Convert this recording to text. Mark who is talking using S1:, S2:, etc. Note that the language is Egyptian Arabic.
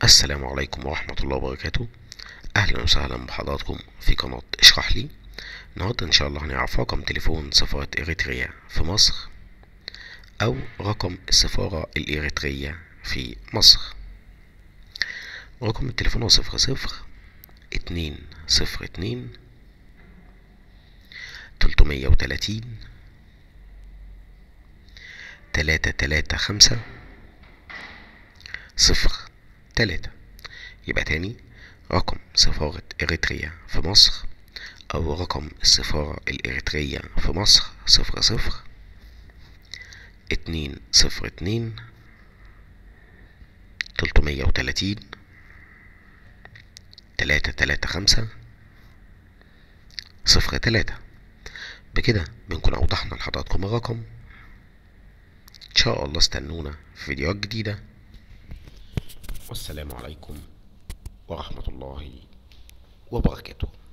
S1: السلام عليكم ورحمة الله وبركاته أهلا وسهلا بحضراتكم في قناة اشرح لي النهاردة إن شاء الله هنعرف رقم تليفون سفارة إريتريا في مصر أو رقم السفارة الإريترية في مصر رقم التليفون هو صفر صفر اتنين صفر اتنين تلتمية وتلاتين تلاتة تلاتة خمسة صفر تلاتة يبقى تاني رقم سفارة إريتريا في مصر أو رقم السفارة الإريترية في مصر صفر صفر اتنين صفر اتنين تلتمية وتلاتين تلاتة تلاتة خمسة صفر تلاتة بكده بنكون أوضحنا لحضراتكم الرقم إن شاء الله استنونا في فيديوهات جديدة والسلام عليكم ورحمة الله وبركاته